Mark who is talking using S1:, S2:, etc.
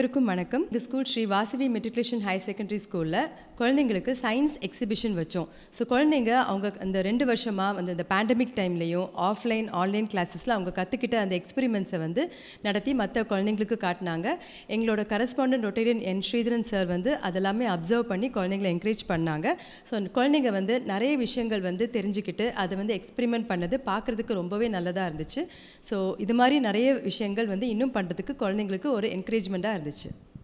S1: அனைவருக்கும் வணக்கம் இந்த school Sri Vasavi matriculation higher secondary ஸ்கூலில் குழந்தைங்களுக்கு சயின்ஸ் எக்ஸிபிஷன் வச்சோம் ஸோ குழந்தைங்க அவங்க அந்த ரெண்டு வருஷமாக வந்து இந்த பேண்டமிக் டைம்லையும் ஆஃப்லைன் ஆன்லைன் கிளாஸஸில் அவங்க கற்றுக்கிட்ட அந்த எக்ஸ்பெரிமெண்ட்ஸை வந்து நடத்தி மற்ற குழந்தைங்களுக்கு காட்டினாங்க எங்களோட correspondent rotarian N Sridharan sir வந்து அதெல்லாமே அப்சர்வ் பண்ணி குழந்தைங்களை என்கரேஜ் பண்ணாங்க ஸோ குழந்தைங்க வந்து நிறைய விஷயங்கள் வந்து தெரிஞ்சுக்கிட்டு அதை வந்து எக்ஸ்பெரிமெண்ட் பண்ணது பார்க்குறதுக்கு ரொம்பவே நல்லதாக இருந்துச்சு ஸோ இது மாதிரி நிறைய விஷயங்கள் வந்து இன்னும் பண்ணுறதுக்கு குழந்தைங்களுக்கு ஒரு என்கரேஜ்மெண்ட்டாக இருந்துச்சு